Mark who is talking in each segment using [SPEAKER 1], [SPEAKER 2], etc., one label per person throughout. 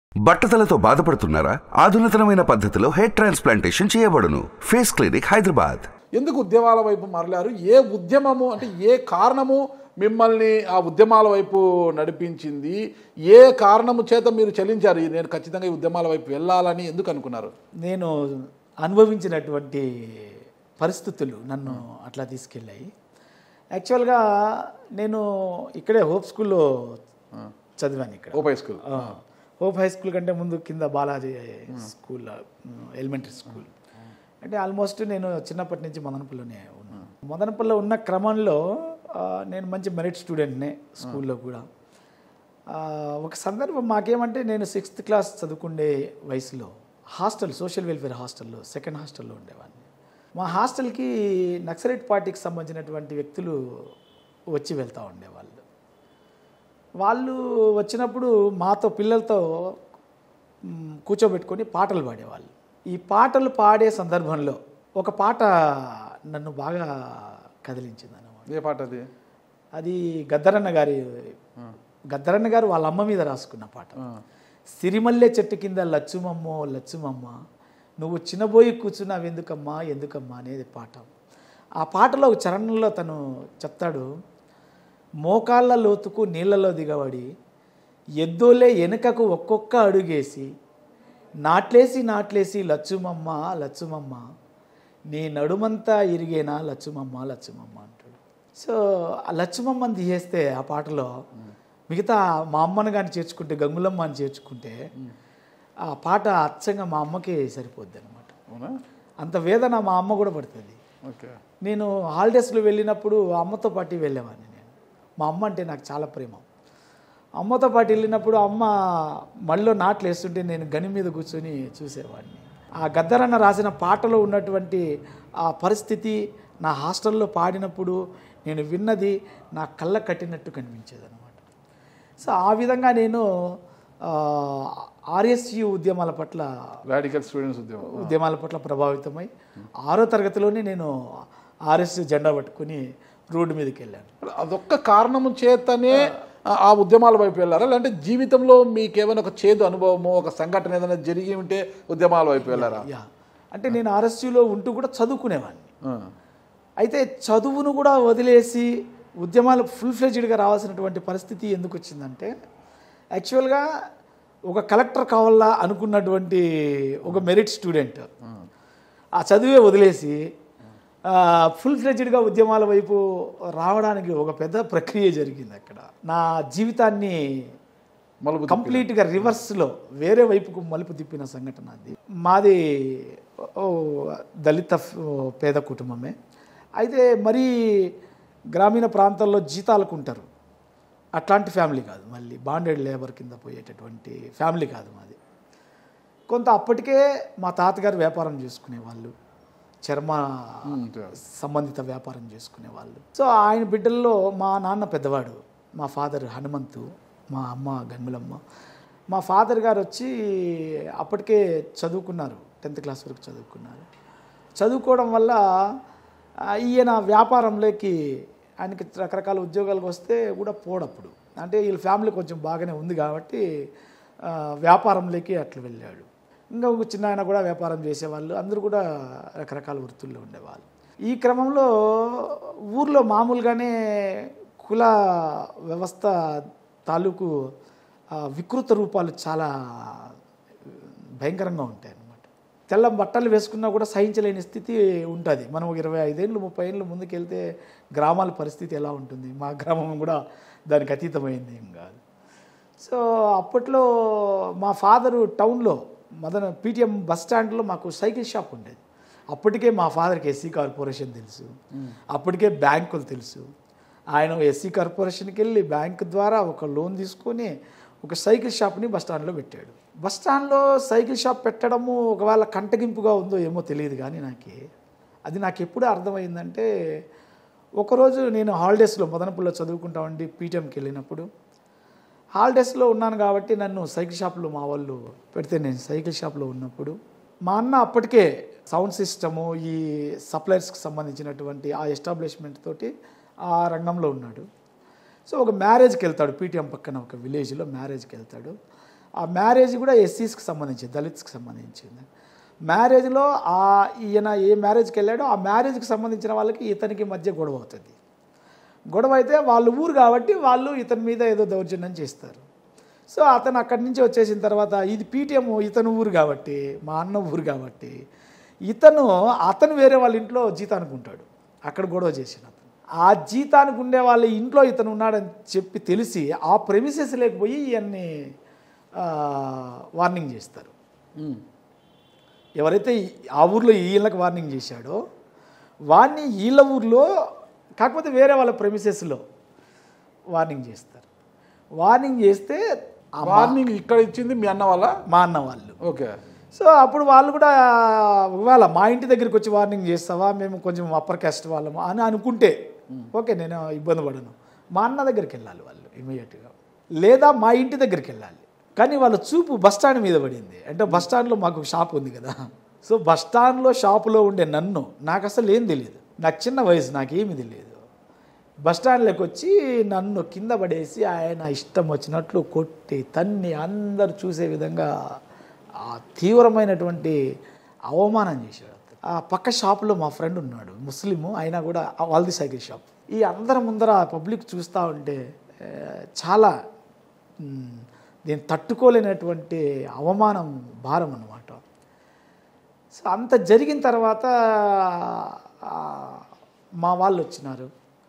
[SPEAKER 1] బట్టతలతో బాధపడుతున్నారా ఆధునితనమైన పద్ధతిలో హెయిర్ ట్రాన్స్ప్లాంటేషన్ చేయబడును ఫేస్ క్లినిక్ హైదరాబాద్
[SPEAKER 2] ఎందుకు ఉద్యమాల వైపు మరలారు ఏ ఉద్యమము అంటే ఏ కారణము మిమ్మల్ని ఆ ఉద్యమాల వైపు నడిపించింది ఏ కారణము చేత మీరు చెల్లించారు నేను ఖచ్చితంగా ఈ ఉద్యమాల వైపు వెళ్ళాలని ఎందుకు అనుకున్నారు
[SPEAKER 3] నేను అనుభవించినటువంటి పరిస్థితులు నన్ను అట్లా తీసుకెళ్ళాయి యాక్చువల్గా నేను ఇక్కడే హోప్ స్కూల్లో చదివాను ఇక్కడ
[SPEAKER 2] ఓపై స్కూల్
[SPEAKER 3] ఆ, హోప్ హై స్కూల్ కంటే ముందు కింద బాలాజీ స్కూల్ ఎలిమెంటరీ స్కూల్ అంటే ఆల్మోస్ట్ నేను చిన్నప్పటి నుంచి మదనపల్లిలోనే ఉన్నాను మదనపల్లిలో ఉన్న క్రమంలో ఆ, నేను మంచి మెరిట్ స్టూడెంట్నే స్కూల్లో కూడా ఆ, ఒక సందర్భం మాకేమంటే నేను సిక్స్త్ క్లాస్ చదువుకునే వయసులో హాస్టల్ సోషల్ వెల్ఫేర్ హాస్టల్లో సెకండ్ హాస్టల్లో ఉండేవాడిని మా హాస్టల్కి నక్సలైట్ పార్టీకి సంబంధించినటువంటి వ్యక్తులు వచ్చి వెళ్తూ ఉండేవాళ్ళు వాళ్ళు వచ్చినప్పుడు మాతో పిల్లలతో మ్, కూర్చోబెట్టుకొని పాటలు పాడేవాళ్ళు ఈ పాటలు పాడే సందర్భంలో ఒక పాట నన్ను బాగా కదిలించింది అన్నమాట
[SPEAKER 2] ఏ పాట అది
[SPEAKER 3] అది గద్దరన్న గారి గద్దరన్న గారు వాళ్ళ అమ్మ మీద రాసుకున్న పాట సిరిమల్లె చెట్టు కింద లచ్చుమమ్మో లచ్చుమమ్మ నువ్వు చిన్నబోయి కూర్చున్నావు ఎందుకమ్మా ఎందుకమ్మా అనేది పాట ఆ పాటలో ఒక చరణంలో తను చెప్తాడు మోకాళ్ళ లోతుకు నీళ్ళలో దిగబడి ఎద్దోలే వెనుకకు ఒక్కొక్క అడుగేసి నాట్లేసి నాట్లేసి లచ్చుమమ్మ లచ్చుమమ్మ నీ నడుమంతా ఇరిగేనా లచ్చుమమ్మ లచ్చుమమ్మ అంటాడు సో ఆ లచ్చుమమ్మని తీసేస్తే ఆ పాటలో మిగతా మా అమ్మను కానీ చేర్చుకుంటే గంగులమ్మ అని చేర్చుకుంటే ఆ పాట అచ్చంగా మా అమ్మకి సరిపోద్ది అనమాట
[SPEAKER 2] అవునా
[SPEAKER 3] అంత వేదన మా అమ్మ కూడా పడుతుంది
[SPEAKER 2] ఓకే
[SPEAKER 3] నేను హాలిడేస్లో వెళ్ళినప్పుడు అమ్మతో పాటు వెళ్ళేవాడిని నేను మా అమ్మ అంటే నాకు చాలా ప్రేమ అమ్మతో పాటు వెళ్ళినప్పుడు అమ్మ మళ్ళీ నాట్లు వేస్తుంటే నేను గని మీద కూర్చొని చూసేవాడిని ఆ గద్దరన్న రాసిన పాటలో ఉన్నటువంటి ఆ పరిస్థితి నా హాస్టల్లో పాడినప్పుడు నేను విన్నది నా కళ్ళ కట్టినట్టు కనిపించేది అనమాట సో ఆ విధంగా నేను ఆర్ఎస్యు ఉద్యమాల పట్ల
[SPEAKER 2] రాడికల్ స్టూడెంట్స్ ఉద్యమం
[SPEAKER 3] ఉద్యమాల పట్ల ప్రభావితమై ఆరో తరగతిలోనే నేను ఆర్ఎస్ జెండా పట్టుకుని రోడ్డు మీదకి వెళ్ళాను
[SPEAKER 2] అదొక్క కారణము చేతనే ఆ- ఆ ఉద్యమాల వైపు వెళ్ళారా లేదంటే జీవితంలో మీకు ఏమైనా ఒక చేదు అనుభవము ఒక సంఘటన ఏదైనా జరిగి ఉంటే ఉద్యమాల వైపు వెళ్ళారా
[SPEAKER 3] యా అంటే నేను ఆర్ఎస్యులో ఉంటూ కూడా చదువుకునేవాడిని
[SPEAKER 2] ఆ.
[SPEAKER 3] అయితే చదువును కూడా వదిలేసి ఉద్యమాలు ఫుల్ ఫ్లెజ్డ్గా రావాల్సినటువంటి పరిస్థితి ఎందుకు వచ్చిందంటే యాక్చువల్గా ఒక కలెక్టర్ కావాలా అనుకున్నటువంటి ఒక మెరిట్ స్టూడెంట్ ఆ చదువే వదిలేసి ఫుల్ ఫ్లెజ్డ్గా ఉద్యమాల వైపు రావడానికి ఒక పెద్ద ప్రక్రియ జరిగింది అక్కడ నా జీవితాన్ని
[SPEAKER 2] మలుపు
[SPEAKER 3] కంప్లీట్గా రివర్స్లో వేరే వైపుకు మలుపు తిప్పిన సంఘటన అది మాది ఓ దళిత ఫ్- పేద కుటుంబమే అయితే మరీ గ్రామీణ ప్రాంతాల్లో జీతాలకు ఉంటారు అట్లాంటి ఫ్యామిలీ కాదు మళ్ళీ బాండెడ్ లేబర్ కింద పోయేటటువంటి ఫ్యామిలీ కాదు మాది కొంత అప్పటికే మా తాతగారు వ్యాపారం చేసుకునేవాళ్ళు చర్మ సంబంధిత వ్యాపారం చేసుకునేవాళ్ళు సో ఆయన బిడ్డల్లో మా నాన్న పెద్దవాడు మా ఫాదర్ హనుమంతు మా అమ్మ గన్ములమ్మ మా ఫాదర్ గారు వచ్చి అప్పటికే చదువుకున్నారు టెన్త్ క్లాస్ వరకు చదువుకున్నారు చదువుకోవడం వల్ల ఆ, ఈయన వ్యాపారంలోకి ఆయనకి రకరకాల ఉద్యోగాలకు వస్తే కూడా పోడప్పుడు అంటే వీళ్ళ ఫ్యామిలీ కొంచెం బాగానే ఉంది కాబట్టి ఆ, వ్యాపారంలోకి అట్లా వెళ్ళాడు ఇంకా ఒక చిన్న ఆయన కూడా వ్యాపారం చేసేవాళ్ళు అందరూ కూడా రకరకాల వృత్తుల్లో ఉండేవాళ్ళు ఈ క్రమంలో ఊర్లో మామూలుగానే కుల వ్యవస్థ తాలూకు ఆ, వికృత రూపాలు చాలా భయంకరంగా ఉంటాయి అన్నమాట తెల్ల బట్టలు వేసుకున్నా కూడా సహించలేని స్థితి ఉంటుంది మనం ఒక ఇరవై ఐదేళ్ళు ముప్పై ఏళ్ళు ముందుకు వెళ్తే గ్రామాల పరిస్థితి ఎలా ఉంటుంది మా గ్రామం కూడా దానికి అతీతమైంది ఏం కాదు సో అప్పట్లో మా ఫాదరు టౌన్లో మదన పీటీఎం బస్ స్టాండ్లో మాకు సైకిల్ షాప్ ఉండేది అప్పటికే మా ఫాదర్కి ఎస్సీ కార్పొరేషన్ తెలుసు అప్పటికే బ్యాంకులు తెలుసు ఆయన ఎస్సీ కార్పొరేషన్కి వెళ్ళి బ్యాంక్ ద్వారా ఒక లోన్ తీసుకొని ఒక సైకిల్ షాప్ని బస్ స్టాండ్లో పెట్టాడు బస్ స్టాండ్లో సైకిల్ షాప్ పెట్టడము ఒకవేళ కంటగింపుగా ఉందో ఏమో తెలియదు కానీ నాకు అది నాకు ఎప్పుడు అర్థమైందంటే ఒకరోజు నేను హాలిడేస్లో మదనపల్లిలో చదువుకుంటా ఉండి పీటీఎంకి వెళ్ళినప్పుడు హాలిడేస్లో ఉన్నాను కాబట్టి నన్ను సైకిల్ షాప్లో మా వాళ్ళు పెడితే నేను సైకిల్ షాప్లో ఉన్నప్పుడు మా అన్న అప్పటికే సౌండ్ సిస్టము ఈ సప్లైర్స్కి సంబంధించినటువంటి ఆ ఎస్టాబ్లిష్మెంట్ తోటి ఆ రంగంలో ఉన్నాడు సో ఒక మ్యారేజ్కి వెళ్తాడు పీటీఎం పక్కన ఒక విలేజ్లో మ్యారేజ్కి వెళ్తాడు ఆ మ్యారేజ్ కూడా ఎస్సీస్కి సంబంధించింది దళిత్స్కి సంబంధించింది మ్యారేజ్లో ఆ ఈయన ఏ మ్యారేజ్కి వెళ్ళాడో ఆ మ్యారేజ్కి సంబంధించిన వాళ్ళకి ఇతనికి మధ్య గొడవ అవుతుంది గొడవ అయితే వాళ్ళు ఊరు కాబట్టి వాళ్ళు ఇతని మీద ఏదో దౌర్జన్యం చేస్తారు సో అతను అక్కడి నుంచి వచ్చేసిన తర్వాత ఇది పీటీఎం ఇతను ఊరు కాబట్టి మా అన్న ఊరు కాబట్టి ఇతను అతను వేరే వాళ్ళ ఇంట్లో జీతానికి ఉంటాడు అక్కడ గొడవ చేసిన అతను ఆ జీతానికి ఉండే వాళ్ళ ఇంట్లో ఇతను ఉన్నాడని చెప్పి తెలిసి ఆ ప్రెమిసెస్ లేకపోయి ఇవన్నీ వార్నింగ్ చేస్తారు
[SPEAKER 2] ఉమ్.
[SPEAKER 3] ఎవరైతే ఈ- ఆ ఊర్లో వీళ్ళకి వార్నింగ్ చేశాడో వాడిని వీళ్ళ ఊర్లో కాకపోతే వేరే వాళ్ళ ప్రెమిసెస్లో వార్నింగ్ చేస్తారు వార్నింగ్ చేస్తే ఆ మా-
[SPEAKER 2] వార్నింగ్ ఇక్కడ ఇచ్చింది మీ అన్న వాళ్ళ
[SPEAKER 3] మా అన్న వాళ్ళు
[SPEAKER 2] ఓకే
[SPEAKER 3] సో అప్పుడు వాళ్ళు కూడా ఇవాళ మా ఇంటి దగ్గరికి వచ్చి వార్నింగ్ చేస్తావా మేము కొంచెం అప్పర్ క్యాస్ట్ వాళ్ళము అని అనుకుంటే ఓకే నేను ఇబ్బంది పడను మా అన్న దగ్గరికి వెళ్ళాలి వాళ్ళు ఇమీడియట్గా లేదా మా ఇంటి దగ్గరికి వెళ్ళాలి కానీ వాళ్ళ చూపు బస్ స్టాండ్ మీద పడింది అంటే బస్ స్టాండ్లో మాకు షాప్ ఉంది కదా సో బస్ స్టాండ్లో షాపులో ఉండే నన్ను నాకు అసలు ఏం తెలియదు నాకు చిన్న వయసు నాకేమీ తెలియదు బస్ స్టాండ్లోకి వచ్చి నన్ను కింద పడేసి ఆయన ఇష్టం వచ్చినట్లు కొట్టి తన్ని అందరు చూసే విధంగా ఆ తీవ్రమైనటువంటి అవమానం చేశాడు ఆ పక్క షాపులో మా ఫ్రెండ్ ఉన్నాడు ముస్లిము అయినా కూడా ఆ వాళ్ళది సైకిల్ షాప్ ఈ అందరి ముందర పబ్లిక్ చూస్తూ ఉంటే ఆ, చాలా మ్, దీన్ని తట్టుకోలేనటువంటి అవమానం భారం అన్నమాట సో అంత జరిగిన తర్వాత ఆ, మా వాళ్ళు వచ్చినారు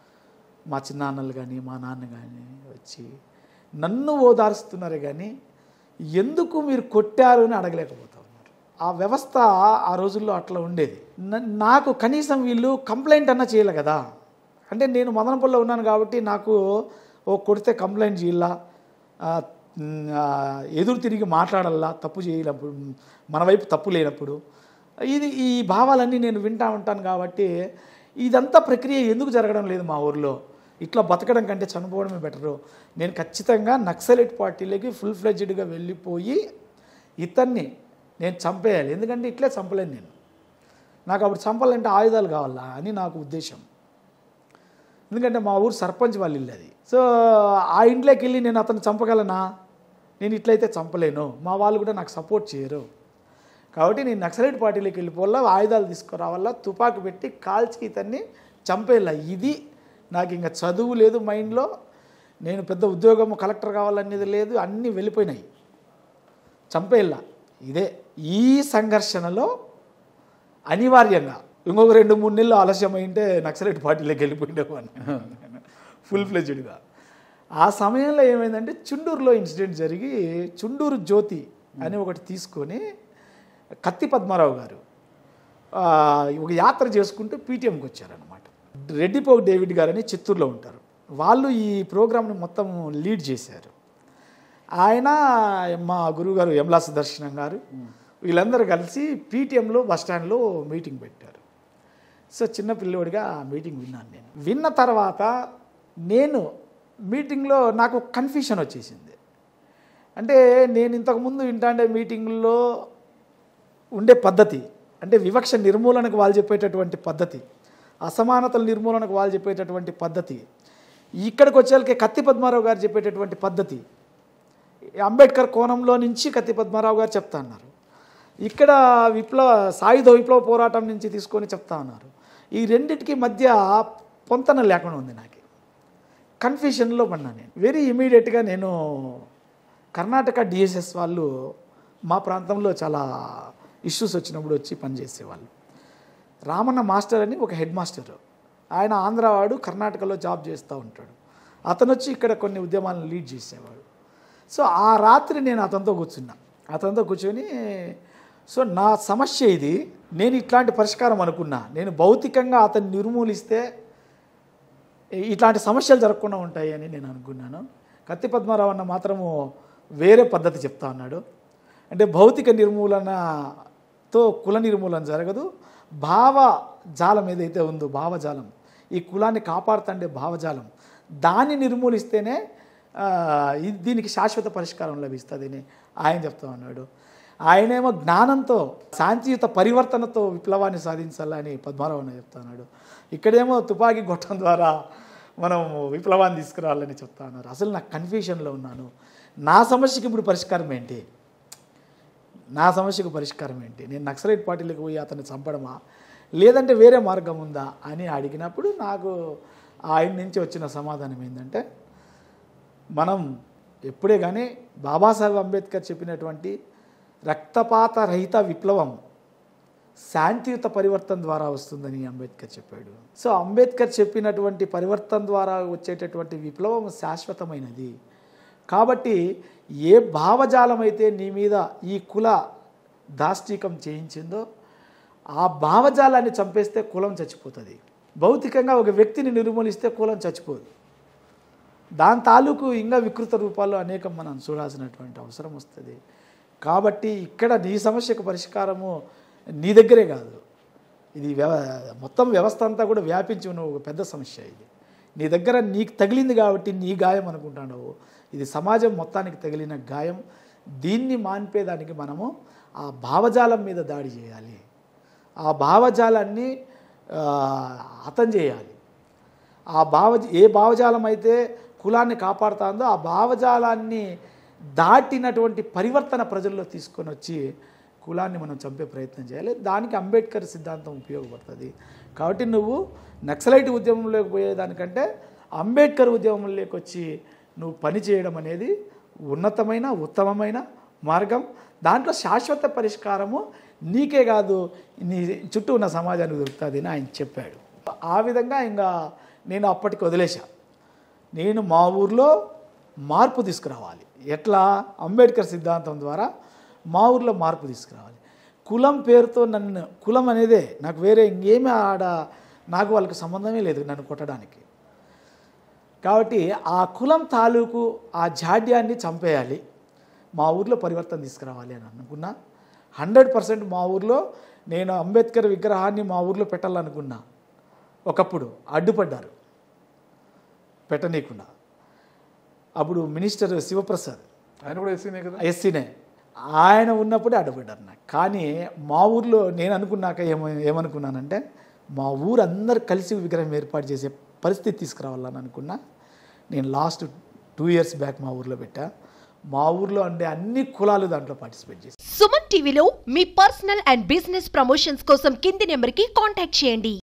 [SPEAKER 3] మా చిన్నాన్నలు కానీ మా నాన్న కానీ వచ్చి నన్ను ఓదారుస్తున్నారు కానీ ఎందుకు మీరు కొట్టారు అని అడగలేకపోతా ఉన్నారు ఆ వ్యవస్థ ఆ రోజుల్లో అట్లా ఉండేది న- నాకు కనీసం వీళ్ళు కంప్లైంట్ అన్నా చేయలే కదా అంటే నేను మదనపల్లిలో ఉన్నాను కాబట్టి నాకు ఓ కొడితే కంప్లైంట్ చేయాలా ఆ, మ్, ఆ, ఎదురు తిరిగి మాట్లాడాలా తప్పు చేయనప్పుడు మన వైపు తప్పు లేనప్పుడు ఇది ఈ భావాలన్నీ నేను వింటా ఉంటాను కాబట్టి ఇదంతా ప్రక్రియ ఎందుకు జరగడం లేదు మా ఊర్లో ఇట్లా బతకడం కంటే చనిపోవడమే బెటరు నేను ఖచ్చితంగా నక్సలైట్ పార్టీలోకి ఫుల్ ఫ్లెడ్జ్డ్గా వెళ్ళిపోయి ఇతన్ని నేను చంపేయాలి ఎందుకంటే ఇట్లే చంపలేను నేను నాకు అప్పుడు చంపాలంటే ఆయుధాలు కావాలా అని నాకు ఉద్దేశం ఎందుకంటే మా ఊరు సర్పంచ్ వాళ్ళ ఇల్లు అది సో ఆ ఇంట్లోకి వెళ్ళి నేను అతను చంపగలనా నేను ఇట్లయితే చంపలేను మా వాళ్ళు కూడా నాకు సపోర్ట్ చేయరు కాబట్టి నేను నక్సలైట్ పార్టీలోకి వెళ్ళిపోవాలా ఆయుధాలు తీసుకురావాలా తుపాకు పెట్టి కాల్చి ఇతన్ని చంపేయాల ఇది నాకు ఇంకా చదువు లేదు మైండ్లో నేను పెద్ద ఉద్యోగం కలెక్టర్ కావాలనేది లేదు అన్నీ వెళ్ళిపోయినాయి చంపేయాల ఇదే ఈ సంఘర్షణలో అనివార్యంగా ఇంకొక రెండు మూడు నెలలు ఆలస్యం అయింటే నక్సలైట్ పార్టీలోకి వెళ్ళిపోయిండేవాడిని ఫుల్ ఫ్లెజ్డ్గా ఆ సమయంలో ఏమైందంటే చుండూరులో ఇన్సిడెంట్ జరిగి చుండూరు జ్యోతి అని ఒకటి తీసుకొని కత్తి పద్మారావు గారు ఆ, ఒక యాత్ర చేసుకుంటూ పీటీఎంకి వచ్చారనమాట రెడ్డిపోగు డేవిడ్ గారని చిత్తూరులో ఉంటారు వాళ్ళు ఈ ప్రోగ్రామ్ని మొత్తం లీడ్ చేశారు ఆయన మా గురువుగారు యమలా సుదర్శనం గారు వీళ్ళందరూ కలిసి పీటీఎంలో బస్ స్టాండ్లో మీటింగ్ పెట్టారు సో చిన్న పిల్లోడిగా ఆ మీటింగ్ విన్నాను నేను విన్న తర్వాత నేను మీటింగ్లో నాకు కన్ఫ్యూషన్ వచ్చేసింది అంటే నేను ఇంతకుముందు వింటాండే మీటింగ్లో ఉండే పద్ధతి అంటే వివక్ష నిర్మూలనకు వాళ్ళు చెప్పేటటువంటి పద్ధతి అసమానతల నిర్మూలనకు వాళ్ళు చెప్పేటటువంటి పద్ధతి ఇక్కడికి వచ్చేళ్ళకి కత్తి పద్మారావు గారు చెప్పేటటువంటి పద్ధతి అంబేద్కర్ కోణంలో నుంచి కత్తి పద్మారావు గారు చెప్తా అన్నారు ఇక్కడ విప్లవ సాయుధ విప్లవ పోరాటం నుంచి తీసుకొని చెప్తా ఉన్నారు ఈ రెండిటికి మధ్య పొంతన లేకుండా ఉంది నాకు కన్ఫ్యూషన్లో పడినా నేను వెరీ ఇమీడియట్గా నేను కర్ణాటక డిఎస్ఎస్ వాళ్ళు మా ప్రాంతంలో చాలా ఇష్యూస్ వచ్చినప్పుడు వచ్చి పనిచేసేవాళ్ళు రామన్న మాస్టర్ అని ఒక హెడ్ మాస్టర్ ఆయన ఆంధ్రవాడు కర్ణాటకలో జాబ్ చేస్తూ ఉంటాడు అతను వచ్చి ఇక్కడ కొన్ని ఉద్యమాలను లీడ్ చేసేవాడు సో ఆ రాత్రి నేను అతనితో కూర్చున్నా అతనితో కూర్చొని సో నా సమస్య ఇది నేను ఇట్లాంటి పరిష్కారం అనుకున్నా నేను భౌతికంగా అతన్ని నిర్మూలిస్తే ఇట్లాంటి సమస్యలు జరగకుండా ఉంటాయి అని నేను అనుకున్నాను కత్తి పద్మారావు అన్న మాత్రము వేరే పద్ధతి చెప్తా ఉన్నాడు అంటే భౌతిక నిర్మూలనతో కుల నిర్మూలన జరగదు భావ జాలం ఏదైతే ఉందో భావజాలం ఈ కులాన్ని కాపాడుతుండే భావజాలం దాన్ని నిర్మూలిస్తేనే ఆ, ఇది- దీనికి శాశ్వత పరిష్కారం లభిస్తుందని ఆయన చెప్తా ఉన్నాడు ఆయనేమో జ్ఞానంతో శాంతియుత పరివర్తనతో విప్లవాన్ని సాధించాలని పద్మారావు అన్న చెప్తా ఉన్నాడు ఇక్కడేమో తుపాకీ గొట్టం ద్వారా మనం విప్లవాన్ని తీసుకురావాలని చెప్తా ఉన్నారు అసలు నాకు కన్ఫ్యూషన్లో ఉన్నాను నా సమస్యకి ఇప్పుడు పరిష్కారం ఏంటి నా సమస్యకు పరిష్కారం ఏంటి నేను నక్సలైట్ పార్టీలకు పోయి అతన్ని చంపడమా లేదంటే వేరే మార్గం ఉందా అని అడిగినప్పుడు నాకు ఆయన నుంచి వచ్చిన సమాధానం ఏంటంటే మనం ఎప్పుడే కానీ బాబాసాహెబ్ అంబేద్కర్ చెప్పినటువంటి రక్తపాత రహిత విప్లవం శాంతియుత పరివర్తన ద్వారా వస్తుందని అంబేద్కర్ చెప్పాడు సో అంబేద్కర్ చెప్పినటువంటి పరివర్తన ద్వారా వచ్చేటటువంటి విప్లవం శాశ్వతమైనది కాబట్టి ఏ భావజాలం అయితే నీ మీద ఈ కుల దాష్టీకం చేయించిందో ఆ భావజాలాన్ని చంపేస్తే కులం చచ్చిపోతుంది భౌతికంగా ఒక వ్యక్తిని నిర్మూలిస్తే కులం చచ్చిపోదు దాని తాలూకు ఇంకా వికృత రూపాల్లో అనేకం మనం చూడాల్సినటువంటి అవసరం వస్తుంది కాబట్టి ఇక్కడ నీ సమస్యకు పరిష్కారము నీ దగ్గరే కాదు ఇది వ్యవ మొత్తం వ్యవస్థ అంతా కూడా వ్యాపించి ఉన్న ఒక పెద్ద సమస్య ఇది నీ దగ్గర నీకు తగిలింది కాబట్టి నీ గాయం అనుకుంటున్నావు ఇది సమాజం మొత్తానికి తగిలిన గాయం దీన్ని మాన్పేదానికి మనము ఆ భావజాలం మీద దాడి చేయాలి ఆ భావజాలాన్ని ఆ, హతం చేయాలి ఆ భావ ఏ భావజాలం అయితే కులాన్ని కాపాడుతుందో ఆ భావజాలాన్ని దాటినటువంటి పరివర్తన ప్రజల్లో తీసుకొని వచ్చి కులాన్ని మనం చంపే ప్రయత్నం చేయాలి దానికి అంబేద్కర్ సిద్ధాంతం ఉపయోగపడుతుంది కాబట్టి నువ్వు నక్సలైట్ ఉద్యమంలోకి పోయేదానికంటే అంబేద్కర్ ఉద్యమంలోకి వచ్చి నువ్వు పని చేయడం అనేది ఉన్నతమైన ఉత్తమమైన మార్గం దాంట్లో శాశ్వత పరిష్కారము నీకే కాదు నీ చుట్టూ ఉన్న సమాజానికి దొరుకుతుంది అని ఆయన చెప్పాడు ఆ విధంగా ఇంకా నేను అప్పటికి వదిలేశా నేను మా ఊర్లో మార్పు తీసుకురావాలి ఎట్లా అంబేద్కర్ సిద్ధాంతం ద్వారా మా ఊర్లో మార్పు తీసుకురావాలి కులం పేరుతో నన్ను కులం అనేదే నాకు వేరే ఇంకేమీ ఆడ నాకు వాళ్ళకి సంబంధమే లేదు నన్ను కొట్టడానికి కాబట్టి ఆ కులం తాలూకు ఆ జాడ్యాన్ని చంపేయాలి మా ఊర్లో పరివర్తన తీసుకురావాలి అని అనుకున్నా హండ్రెడ్ పర్సెంట్ మా ఊర్లో నేను అంబేద్కర్ విగ్రహాన్ని మా ఊర్లో పెట్టాలనుకున్నా ఒకప్పుడు అడ్డుపడ్డారు పెట్టనీయకుండా అప్పుడు మినిస్టర్ శివప్రసాద్
[SPEAKER 2] ఆయన కూడా ఎస్సీనే కదా
[SPEAKER 3] ఎస్సీనే ఆయన ఉన్నప్పుడే అడ్డుపడ్డారు నాకు కానీ మా ఊర్లో నేను అనుకున్నాక ఏమ ఏమనుకున్నానంటే మా ఊరు అందరు కలిసి విగ్రహం ఏర్పాటు చేసే పరిస్థితి తీసుకురావాలని అనుకున్నా నేను లాస్ట్ టూ ఇయర్స్ బ్యాక్ మా ఊర్లో పెట్టా మా ఊర్లో ఉండే అన్ని కులాలు దాంట్లో పార్టిసిపేట్ చేశారు
[SPEAKER 4] సుమన్ టీవీలో మీ పర్సనల్ అండ్ బిజినెస్ ప్రమోషన్స్ కోసం కింది నెంబర్కి కాంటాక్ట్ చేయండి